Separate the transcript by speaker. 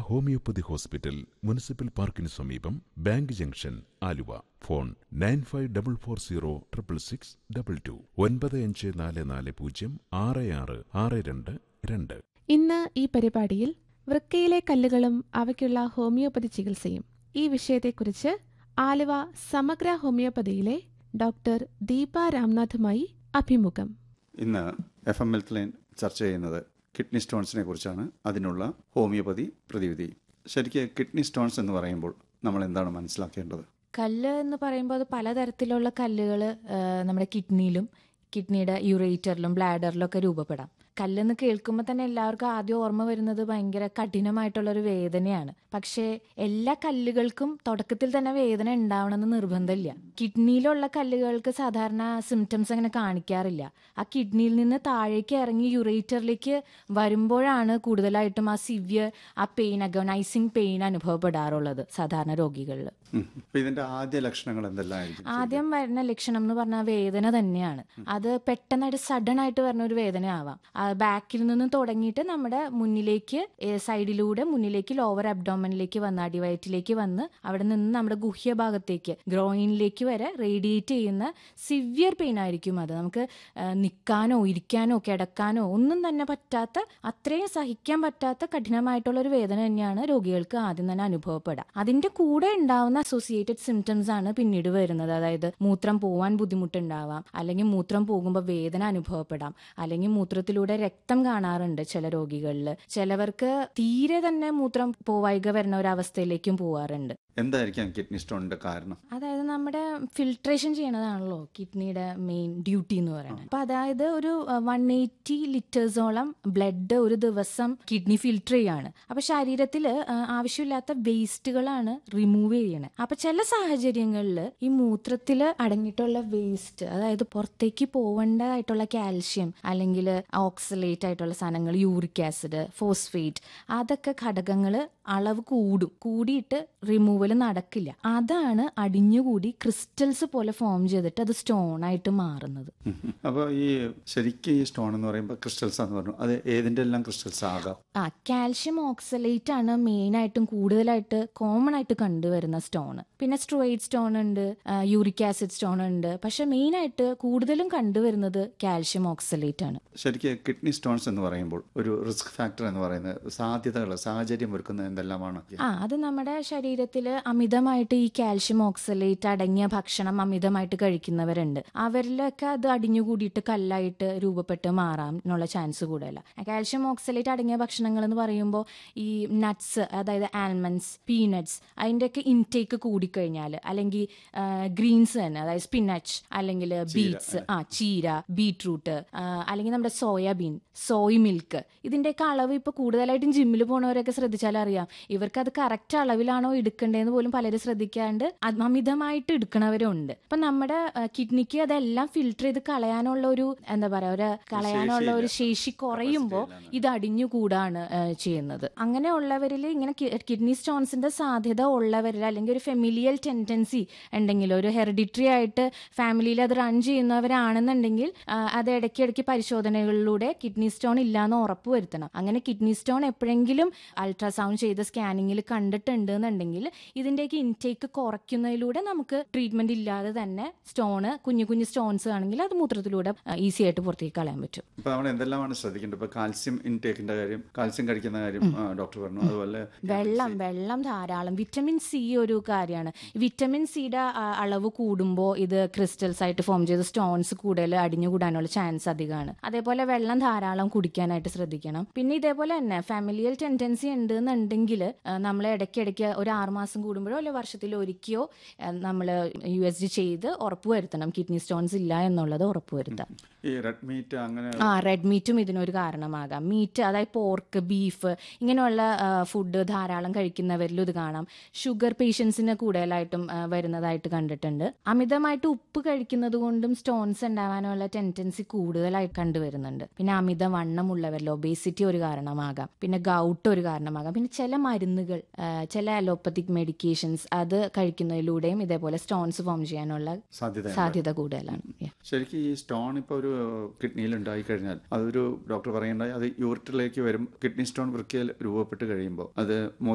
Speaker 1: Homeopathy hospital municipal പാർക്കിന് സമീപം bank junction Aluva phone nine five double four zero triple six double two ഒൻപത് അഞ്ച് നാല് നാല് പൂജ്യം ആറ് ആറ് ആറ് രണ്ട് രണ്ട്
Speaker 2: ഇന്ന് ഈ പരിപാടിയിൽ വൃക്കയിലെ കല്ലുകളും അവയ്ക്കുള്ള ഹോമിയോപ്പതി ചികിത്സയും ഈ വിഷയത്തെക്കുറിച്ച് ആലുവ സമഗ്ര ഹോമിയോപ്പതിയിലെ ഡോക്ടർ ദീപ രാംനാഥുമായി അഭിമുഖം
Speaker 3: ഇന്ന് എഫ് എം ഹെൽത്ത് ലൈൻ ചർച്ച ചെയ്യുന്നത് കിഡ്നി സ്റ്റോൺസിനെ കുറിച്ചാണ് അതിനുള്ള ഹോമിയോപ്പതി പ്രതിവിധി ശരിക്ക് കിഡ്നി സ്റ്റോൺസ് എന്ന് പറയുമ്പോൾ നമ്മൾ എന്താണ് മനസ്സിലാക്കേണ്ടത്
Speaker 4: കല്ല് എന്ന് പറയുമ്പോൾ അത് പലതരത്തിലുള്ള കല്ലുകൾ നമ്മുടെ കിഡ്നിയിലും കിഡ്നിയുടെ യുറേറ്ററിലും ബ്ലാഡറിലും ഒക്കെ രൂപപ്പെടാം കല്ലെന്ന് കേൾക്കുമ്പോൾ തന്നെ എല്ലാവർക്കും ആദ്യം ഓർമ്മ വരുന്നത് ഭയങ്കര കഠിനമായിട്ടുള്ളൊരു വേദനയാണ് പക്ഷേ എല്ലാ കല്ലുകൾക്കും തുടക്കത്തിൽ തന്നെ വേദന ഉണ്ടാവണമെന്ന് നിർബന്ധമില്ല കിഡ്നിയിലുള്ള കല്ലുകൾക്ക് സാധാരണ സിംറ്റംസ് അങ്ങനെ കാണിക്കാറില്ല ആ കിഡ്നിയിൽ നിന്ന് താഴേക്ക് ഇറങ്ങി യുറേറ്ററിലേക്ക് വരുമ്പോഴാണ് കൂടുതലായിട്ടും ആ സിവിയർ ആ പെയിൻ അഗോനൈസിങ് പെയിൻ അനുഭവപ്പെടാറുള്ളത് സാധാരണ രോഗികളിൽ
Speaker 3: ഉം. അപ്പൊ ഇതിന്റെ ആദ്യ ലക്ഷണങ്ങൾ എന്തെല്ലാമായിരിക്കും
Speaker 4: ആദ്യം വരുന്ന ലക്ഷണം എന്ന് പറഞ്ഞാൽ വേദന തന്നെയാണ് അത് പെട്ടെന്നായിട്ട് സഡൻ ആയിട്ട് വരുന്ന ഒരു വേദന ആവാം ബാക്കിൽ നിന്ന് തുടങ്ങിയിട്ട് നമ്മുടെ മുന്നിലേക്ക് ഏ, സൈഡിലൂടെ മുന്നിലേക്ക് ലോവർ അബ്ഡോമനിലേക്ക് വന്ന് അടിവയറ്റിലേക്ക് വന്ന് അവിടെ നിന്ന് നമ്മുടെ ഗുഹ്യ ഭാഗത്തേക്ക് ഗ്രോയിനിലേക്ക് വരെ റേഡിയേറ്റ് ചെയ്യുന്ന സിവിയർ പെയിൻ ആയിരിക്കും അത് നമുക്ക് നിൽക്കാനോ ഇരിക്കാനോ കിടക്കാനോ ഒന്നും തന്നെ പറ്റാത്ത അത്രയും സഹിക്കാൻ പറ്റാത്ത കഠിനമായിട്ടുള്ള ഒരു വേദന തന്നെയാണ് രോഗികൾക്ക് ആദ്യം തന്നെ അനുഭവപ്പെടുക അതിന്റെ കൂടെ ഉണ്ടാവുന്ന അസോസിയേറ്റഡ് സിംറ്റംസ് ആണ് പിന്നീട് വരുന്നത് അതായത് മൂത്രം പോവാൻ ബുദ്ധിമുട്ടുണ്ടാവാം അല്ലെങ്കിൽ മൂത്രം പോകുമ്പോൾ വേദന അനുഭവപ്പെടാം അല്ലെങ്കിൽ മൂത്രത്തിലൂടെ രക്തം കാണാറുണ്ട് ചില രോഗികളിൽ ചിലവർക്ക് തീരെ തന്നെ മൂത്രം പോവായിക വരുന്ന ഒരു അവസ്ഥയിലേക്കും പോവാറുണ്ട്
Speaker 3: എന്തായിരിക്കാം കിഡ്നി സ്റ്റോണിന്റെ കാരണം
Speaker 4: അതായത് നമ്മുടെ ഫിൽട്രേഷൻ ചെയ്യണതാണല്ലോ കിഡ്നിയുടെ മെയിൻ ഡ്യൂട്ടി എന്ന് പറയുന്നത് അപ്പൊ അതായത് ഒരു വൺ എയ്റ്റി ലിറ്റേഴ്സോളം ബ്ലഡ് ഒരു ദിവസം കിഡ്നി ഫിൽട്ടർ ചെയ്യാണ് അപ്പൊ ശരീരത്തിൽ ആവശ്യമില്ലാത്ത വേസ്റ്റുകളാണ് റിമൂവ് ചെയ്യണത് അപ്പൊ ചില സാഹചര്യങ്ങളിൽ ഈ മൂത്രത്തിൽ അടങ്ങിയിട്ടുള്ള വേസ്റ്റ് അതായത് പുറത്തേക്ക് പോവേണ്ടതായിട്ടുള്ള കാൽഷ്യം അല്ലെങ്കിൽ ഓക്സലേറ്റ് ആയിട്ടുള്ള സാധനങ്ങൾ യൂറിക് ആസിഡ് ഫോസ്ഫേറ്റ് അതൊക്കെ ഘടകങ്ങൾ അളവ് കൂടും കൂടിയിട്ട് റിമൂവൽ നടക്കില്ല അതാണ് അടിഞ്ഞുകൂടി ക്രിസ്റ്റൽസ് പോലെ ഫോം ചെയ്തിട്ട് അത് സ്റ്റോൺ ആയിട്ട് മാറുന്നത്
Speaker 3: അപ്പോൾ ഈ ശരിക്കും ഈ സ്റ്റോൺ എന്ന് പറയുമ്പോൾ ക്രിസ്റ്റൽസ് എന്ന് പറഞ്ഞു അത് ഏതിന്റെ എല്ലാം ക്രിസ്റ്റൽസ് ആകാം
Speaker 4: ആ കാൽഷ്യം ഓക്സലേറ്റ് ആണ് മെയിൻ ആയിട്ടും കൂടുതലായിട്ട് കോമൺ ആയിട്ട് കണ്ടുവരുന്ന സ്റ്റോൺ പിന്നെ സ്ട്രോയിഡ് സ്റ്റോൺ ഉണ്ട് യൂറിക് ആസിഡ് സ്റ്റോൺ ഉണ്ട് പക്ഷെ മെയിൻ ആയിട്ട് കൂടുതലും കണ്ടുവരുന്നത് കാൽഷ്യം ഓക്സലേറ്റ് ആണ്
Speaker 3: ശരിക്ക് കിഡ്നി സ്റ്റോൺസ് എന്ന് പറയുമ്പോൾ ഒരു റിസ്ക് ഫാക്ടർ എന്ന് പറയുന്നത് സാധ്യതകൾ സാഹചര്യം ഒരുക്കുന്നത് എന്തെല്ലാമാണ്
Speaker 4: ആ അത് നമ്മുടെ ശരീരത്തിൽ അമിതമായിട്ട് ഈ കാൽഷ്യം ഓക്സലേറ്റ് അടങ്ങിയ ഭക്ഷണം അമിതമായിട്ട് കഴിക്കുന്നവരുണ്ട് അവരിലൊക്കെ അത് അടിഞ്ഞുകൂടിയിട്ട് കല്ലായിട്ട് രൂപപ്പെട്ട് മാറാം എന്നുള്ള ചാൻസ് കൂടുതല കാൽഷ്യം ഓക്സലേറ്റ് അടങ്ങിയ ഭക്ഷണങ്ങൾ എന്ന് പറയുമ്പോൾ ഈ നട്ട്സ് അതായത് ആൽമണ്ട്സ് പീനട്സ് അതിൻ്റെയൊക്കെ ഇൻടേക്ക് കൂടിക്കഴിഞ്ഞാൽ അല്ലെങ്കിൽ ഗ്രീൻസ് തന്നെ അതായത് സ്പിനച്ച് അല്ലെങ്കിൽ ബീറ്റ്സ് ആ ചീര ബീട്രൂട്ട് അല്ലെങ്കിൽ നമ്മുടെ സോയാബീൻ സോയ് മിൽക്ക് ഇതിന്റെയൊക്കെ അളവ് ഇപ്പൊ കൂടുതലായിട്ടും ജിമ്മിൽ പോണവരൊക്കെ ശ്രദ്ധിച്ചാൽ അറിയാം ഇവർക്ക് അത് കറക്റ്റ് അളവിലാണോ എടുക്കേണ്ടതെന്ന് പോലും പലരും ശ്രദ്ധിക്കാണ്ട് അത് അമിതമായിട്ട് എടുക്കണവരുണ്ട് അപ്പൊ നമ്മുടെ കിഡ്നിക്ക് അതെല്ലാം ഫിൽട്ടർ ചെയ്ത് കളയാനുള്ള ഒരു എന്താ പറയാ ഒരു കളയാനുള്ള ഒരു ശേഷി കുറയുമ്പോൾ ഇത് അടിഞ്ഞുകൂടാണ് ആ, ചെയ്യുന്നത് അങ്ങനെയുള്ളവരിൽ ഇങ്ങനെ കിഡ്നി സ്റ്റോൺസിന്റെ സാധ്യത ഉള്ളവരിൽ അല്ലെങ്കിൽ ഒരു ഫെമിലിയൽ ടെൻഡൻസി ഉണ്ടെങ്കിൽ ഒരു ഹെറിഡിറ്ററി ആയിട്ട് ഫാമിലിയിൽ അത് റൺ ചെയ്യുന്നവരാണെന്നുണ്ടെങ്കിൽ ആ, അത് ഇടയ്ക്കിടയ്ക്ക് പരിശോധനകളിലൂടെ കിഡ്നി സ്റ്റോൺ ഇല്ലാന്ന് ഉറപ്പ് വരുത്തണം അങ്ങനെ കിഡ്നി സ്റ്റോൺ എപ്പോഴെങ്കിലും അൾട്രാസൗണ്ട് ചെയ്ത സ്കാനിങ്ങിൽ കണ്ടിട്ടുണ്ട് എന്നുണ്ടെങ്കിൽ ഇതിന്റെയൊക്കെ ഇൻടേക്ക് കുറയ്ക്കുന്നതിലൂടെ നമുക്ക് ട്രീറ്റ്മെന്റ് ഇല്ലാതെ തന്നെ സ്റ്റോണ് കുഞ്ഞു കുഞ്ഞു സ്റ്റോൺസ് ആണെങ്കിൽ അത് മൂത്രത്തിലൂടെ ഈസി ആയിട്ട് പുറത്തേക്ക് കളയാൻ പറ്റും
Speaker 3: ഇപ്പൊ നമ്മൾ എന്തെല്ലാമാണ് ശ്രദ്ധിക്കേണ്ടത് ഇപ്പൊ കാൽസ്യം ഇൻടേക്കിന്റെ കാര്യം കാൽസ്യം കഴിക്കുന്ന കാര്യം ആ, ഡോക്ടർ പറഞ്ഞു അതുപോലെ
Speaker 4: വെള്ളം വെള്ളം ധാരാളം വിറ്റമിൻ സി ഒരു കാര്യമാണ് വിറ്റമിൻ സിയുടെ അളവ് കൂടുമ്പോൾ ഇത് ക്രിസ്റ്റൽസ് ആയിട്ട് ഫോം ചെയ്ത സ്റ്റോൺസ് കൂടുതൽ അടിഞ്ഞുകൂടാനുള്ള ചാൻസ് അധികമാണ് അതേപോലെ വെള്ളം ധാരാളം കുടിക്കാനായിട്ട് ശ്രദ്ധിക്കണം പിന്നെ ഇതേപോലെ തന്നെ ഫാമിലിയൽ ടെൻഡൻസി ഉണ്ട് എന്നുണ്ടെങ്കിൽ നമ്മൾ ഇടയ്ക്കിടയ്ക്ക് ഒരു ആറുമാസം കൂടുമ്പോഴോ അല്ലെങ്കിൽ വർഷത്തിൽ ഒരിക്കയോ നമ്മൾ യു എസ് ജി ചെയ്ത് ഉറപ്പുവരുത്തണം കിഡ്നി സ്റ്റോൺസ് ഇല്ല എന്നുള്ളത് ഉറപ്പുവരുത്താം
Speaker 3: ഈ റെഡ് മീറ്റ് അങ്ങനെ
Speaker 4: ആ റെഡ് മീറ്റും ഇതിനൊരു കാരണമാകാം മീറ്റ് അതായത് പോർക്ക് ബീഫ് ഇങ്ങനെയുള്ള ഫുഡ് ധാരാളം കഴിക്കുന്നവരിലും ഇത് കാണാം ഷുഗർ പേഷ്യൻസിന് കൂടുതലായിട്ടും ആ, വരുന്നതായിട്ട് കണ്ടിട്ടുണ്ട് അമിതമായിട്ട് ഉപ്പ് കഴിക്കുന്നത് കൊണ്ടും സ്റ്റോൺസ് ഉണ്ടാവാനുള്ള ടെൻഡൻസി കൂടുതലായിട്ട് കണ്ടുവരുന്നുണ്ട് പിന്നെ അമിത വണ്ണമുള്ളവരിൽ ഒബേസിറ്റി ഒരു കാരണമാകാം പിന്നെ ഗൗട്ട് ഒരു കാരണമാകാം പിന്നെ ചില മരുന്നുകൾ ആ, ചില അലോപ്പത്തിക് മെഡിക്കേഷൻസ് അത് കഴിക്കുന്നതിലൂടെയും ഇതേപോലെ സ്റ്റോൺസ് ഫോം ചെയ്യാനുള്ള
Speaker 3: സാധ്യത
Speaker 4: സാധ്യത കൂടുതലാണ് Yeah.
Speaker 3: ശരിക്കും ഈ സ്റ്റോൺ ഇപ്പൊ ഒരു കിഡ്നിയിൽ ഉണ്ടായി കഴിഞ്ഞാൽ അതൊരു ഡോക്ടർ പറയേണ്ടായി അത് യൂറിറ്റിലേക്ക് വരും കിഡ്നി സ്റ്റോൺ വൃക്കയിൽ രൂപപ്പെട്ട് കഴിയുമ്പോൾ അത്